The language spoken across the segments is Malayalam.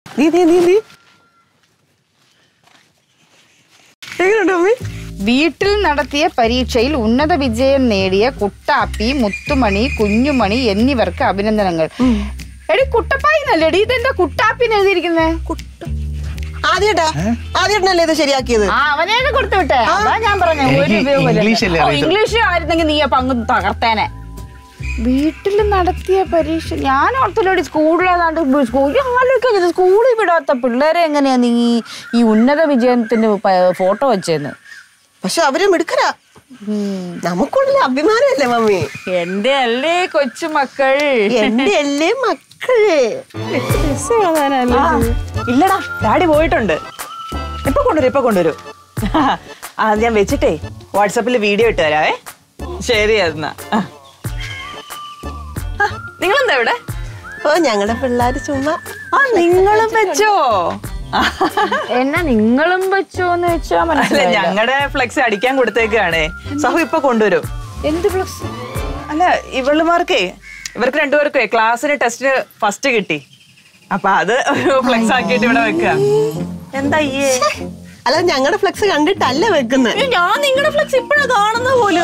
നീ നീ നീ നീ എങ്ങനെയുണ്ട് മമ്മി വീട്ടിൽ നടത്തിയ പരീക്ഷയിൽ ഉന്നത വിജയം നേടിയ കുട്ടാപ്പി മുത്തുമണി കുഞ്ഞുമണി എന്നിവർക്ക് അഭിനന്ദനങ്ങൾ എടി കുട്ടപ്പായി നല്ലേടി ഇതെന്താ കുട്ടാപ്പിന്ന് എഴുതിയിരിക്കുന്നേ ആദ്യട്ടാ ആദ്യട്ടനല്ലേ ഇത് ശരിയാക്കിയത് ആ അവനെയാണ് കൊടുത്തു വിട്ടെ അതാ ഞാൻ പറഞ്ഞ ഒരു എനിക്ക് ഉപയോഗമില്ല. ഇംഗ്ലീഷ് അല്ലേ ഓ, അറിയത്തുള്ളൂ. ഇംഗ്ലീഷ് ആയിരുന്നെങ്കിൽ നീ അപ്പൊ അങ്ങ് തകർത്തേനെ വീട്ടിൽ നടത്തിയ പരീക്ഷ ഞാൻ ഓർത്തല്ലോടി സ്കൂളിലേതാണ്ട് സ്കൂളിൽ ആലോചിക്കുന്നത് സ്കൂളിൽ വിടാത്ത പിള്ളേരെ എങ്ങനെയാ നീ ഈ ഉന്നത വിജയത്തിന്റെ ഫോട്ടോ വെച്ചേന്ന് പക്ഷെ അവര് മിടുക്കരാ നമുക്കുള്ള അഭിമാനമല്ലേ മമ്മി എന്റെ അല്ലേ കൊച്ചുമക്കൾ എന്റെ അല്ലേ മക്കള് ആ, ഇല്ലടാ ഡാഡി പോയിട്ടുണ്ട് ഇപ്പൊ കൊണ്ടുവരും ഇപ്പൊ കൊണ്ടുവരും ആ ഞാൻ വെച്ചിട്ടേ വാട്സാപ്പിൽ വീഡിയോ ഇട്ട് തരാവേ ശരി എന്നാ നിങ്ങളെന്താ ഇവിടെ ഓ ഞങ്ങളുടെ പിള്ളേര് ചുമ്മാ ആ നിങ്ങളും വെച്ചോ എന്നാ നിങ്ങളും വെച്ചോന്ന് വെച്ചാ അല്ല മനസ്സിലായില്ല ഞങ്ങളുടെ ഫ്ലെക്സ് അടിക്കാൻ കൊടുത്തേക്കാണേ സഹു ഇപ്പൊ കൊണ്ടുവരും എന്ത് ഫ്ലക്സ് അല്ല ഇവളുമാർക്കേ ഇവർക്ക് രണ്ടുപേർക്കേ ക്ലാസ്സിന് ടെസ്റ്റിന് ഫസ്റ്റ് കിട്ടി അപ്പൊ അത് ഒരു ഫ്ലെക്സ് ആക്കിയിട്ട് ഇവിടെ വെക്കുക എന്താ ഈ അല്ല ഞങ്ങളുടെ ഫ്ലെക്സ് കണ്ടിട്ടല്ല വെക്കുന്നത് ഞാൻ നിങ്ങളുടെ ഫ്ലെക്സ് ഇപ്പോഴാ കാണുന്ന പോലും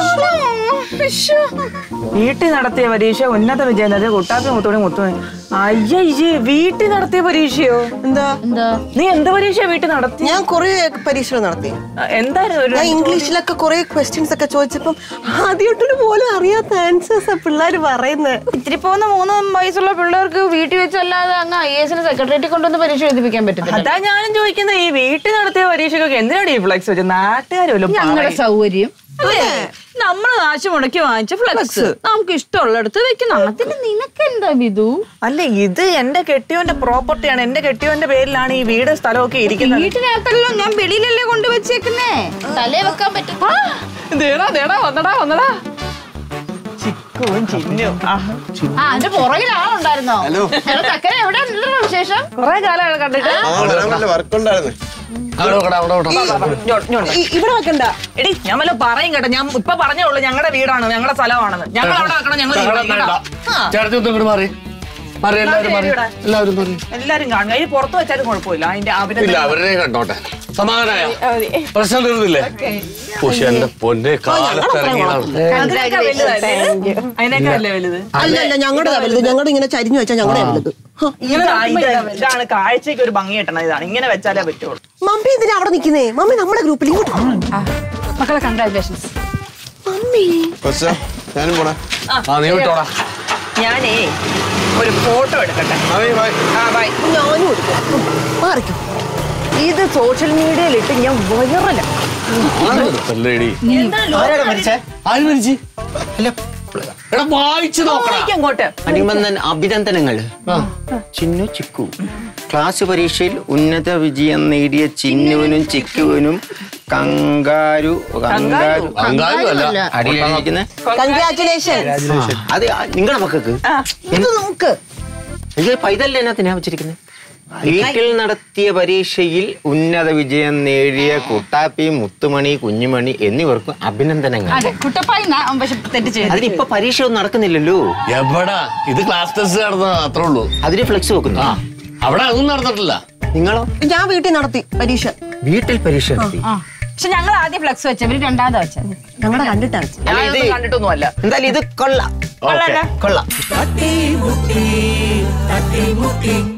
വീട്ടിൽ നടത്തിയ പരീക്ഷ ഉന്നത വിജയം നേടിയ കുട്ടാപ്പി മുത്തോടി മുത്തു അയ്യയ്യേ വീട്ടിൽ നടത്തിയ പരീക്ഷയോ എന്താ എന്താ നീ എന്ത് പരീക്ഷ വീട്ടിൽ നടത്തി ഞാൻ കൊറേ പരീക്ഷകൾ നടത്തി ആ, എന്തായിരുന്നു ഒരു ഞാൻ ഇംഗ്ലീഷിലൊക്കെ കുറെ ക്വസ്റ്റ്യൻസ് ഒക്കെ ചോദിച്ചപ്പം ആദ്യമായിട്ടൊരു പോലും അറിയാത്ത ആൻസേഴ്സ് പിള്ളേര് പറയുന്നത് ഇത്തിരി പോകുന്ന മൂന്ന് വയസ്സുള്ള പിള്ളേർക്ക് വീട്ടിൽ വെച്ചല്ലാതെ അങ്ങ് ഐ എസിന് സെക്രട്ടേറിയറ്റ് കൊണ്ടുവന്ന് പരീക്ഷ എഴുതിപ്പിക്കാൻ പറ്റത്തില്ല അതാ ഞാനും ചോദിക്കുന്നത് ഈ വീട്ടിൽ നടത്തിയ പരീക്ഷക്കൊക്കെ എന്തിനാണ് ഈ ഫ്ലെക്സ് വെച്ചത് നാട്ടുകാരും ഞങ്ങളുടെ സൗകര്യം നമ്മൾ കാശ് മുടക്കി വാങ്ങിച്ച ഫ്ലക്സ് നമുക്ക് ഇഷ്ടമുള്ളിടത്ത് വെക്കണം അതിന് നിനക്ക് എന്താ വിധു അല്ല ഇത് എന്റെ കെട്ടിയോന്റെ പ്രോപ്പർട്ടിയാണ് എന്റെ കെട്ടിയോന്റെ പേരിലാണ് ഈ വീട് സ്ഥലമൊക്കെ ഇരിക്കുന്നത് വീട്ടിനകത്തല്ലോ ഞാൻ വെളിയിലല്ലേ കൊണ്ടുവച്ചേക്കുന്നേ തലേ വെക്കാൻ പറ്റും ദേടാ ദേടാ വന്നടാ വന്നടാ ചിക്കുവും ചിന്നും ആ ആ അതിന്റെ പുറകിൽ ആളുണ്ടായിരുന്നോ ഹലോ ചക്കര എവിടെ ഉണ്ടല്ലോ വിശേഷം കൊറേ കാലം കണ്ടിട്ട് വർക്ക് ഉണ്ടായിരുന്നു അവിടെ നോക്കടാ, അവിടെ നോക്കടാ. ഇങ്ങോട്ട്, ഇങ്ങോട്ട്. ഇവിടെ വെക്കണ്ട എടി ഞാൻ വല്ല പറയും കേട്ടോ ഞാൻ ഇപ്പൊ പറഞ്ഞേ ഉള്ളൂ ഞങ്ങളുടെ വീടാണ് ഞങ്ങളുടെ സ്ഥലമാണെന്ന് ഞങ്ങൾ അവിടെ വെക്കണം ഞങ്ങൾ ഇവിടെ വെക്കണം. ആ, ചേട്ടത്തി ഒന്നും ഇങ്ങോട്ട് മാറി മാറി എല്ലാവരും മാറി ഇവിടെ. എല്ലാവരും മാറി എല്ലാരും കാണുക ഇത് പുറത്ത് വെച്ചാലും കുഴപ്പമില്ല അതിന്റെ ഇല്ല അഭിനന്ദനം അവരുടെ കണ്ടോട്ടെ സമാധാനായ പ്രശ്നം തീർന്നില്ലേ പക്ഷെ എന്റെ പൊന്നെ കാലത്തിറങ്ങിയതാണ് അതിനേക്കാൾ വലുതല്ലേ? അതിനേക്കാൾ അല്ലേ വലുത് അല്ല അല്ല ഞങ്ങളുടെ വലുത് ഞങ്ങളുടെ ഇങ്ങനെ ചരിഞ്ഞു വെച്ചാൽ ഞങ്ങളുടെ വലുത് ഹ, ഇങ്ങനെ ഇത് ഇതാണ് കാഴ്ചക്ക് ഒരു ഭംഗി കിട്ടണം ഇതാണ് ഇങ്ങനെ വെച്ചാലേ പറ്റുള്ളൂ മമ്മി എന്തിനാ അവിടെ നിക്കുന്നേ മമ്മി നമ്മുടെ ഗ്രൂപ്പിൽ ഇങ്ങോട്ട് വാ. മക്കളെ കൺഗ്രാറ്റുലേഷൻസ് മമ്മി കൊച്ചാ ഞാനും പോണേ ആ നീ വിട്ടോടാ ഞാനേ ഒരു ഫോട്ടോ എടുക്കട്ടെ മതി, ബൈ. ആ ബൈ ഞാനും എടുക്കാം മാറിക്കും ഇത് സോഷ്യൽ മീഡിയയിൽ ഇട്ട് ഞാൻ വൈറല അല്ലേടി ആര് മരിച്ചേ എടാ വായിച്ചു നോക്കടാ അങ്ങോട്ട് അണിമന്ദൻ അഭിനന്ദനങ്ങൾ ചിന്നു ചിക്കു ക്ലാസ് പരീക്ഷയിൽ ഉന്നത വിജയം നേടിയ ചിന്നുവിനും ചിക്കുവിനും കങ്കാരു കങ്കാരു അങ്കാരും അല്ല അടിയിലിരിക്കുന്ന കൺഗ്രാറ്റുലേഷൻ അത് നിങ്ങളുടെ മക്കൾക്ക് ഇത് നോക്ക് ഇത് പൈതല്ലേ എന്നാ വെച്ചിരിക്കുന്നത് വീട്ടിൽ നടത്തിയ പരീക്ഷയിൽ ഉന്നത വിജയം നേടിയ കുട്ടാപ്പി മുത്തുമണി കുഞ്ഞുമണി എന്നിവർക്കും അഭിനന്ദനങ്ങൾ അതെ കുട്ടപ്പായി ഞാൻ പക്ഷെ തെറ്റ് ചെയ്തു അതിനിപ്പോ പരീക്ഷ ഒന്നും നടക്കുന്നില്ലല്ലോ എവിടാ ഇത് ക്ലാസ് ടെസ്റ്റ് നടന്ന അത്രേ ഉള്ളൂ അതിന് ഫ്ലെക്സ് വെക്കുന്നു ആ അവിടെ അതൊന്നും നടന്നിട്ടില്ല നിങ്ങളോ ഞാൻ വീട്ടിൽ നടത്തി പരീക്ഷ വീട്ടിൽ പരീക്ഷ നടത്തി ആ പക്ഷെ ഞങ്ങൾ ആദ്യം ഫ്ലക്സ് വെച്ചവര് രണ്ടാമത് വെച്ചത് ഞങ്ങളുടെ കണ്ടിട്ടാണ് ഞാൻ ഇതൊന്നും കണ്ടിട്ടൊന്നുമല്ല എന്തായാലും ഇത് കൊള്ളാം ഓക്കെ കൊള്ളാം തട്ടി മുട്ടി തട്ടി മുട്ടി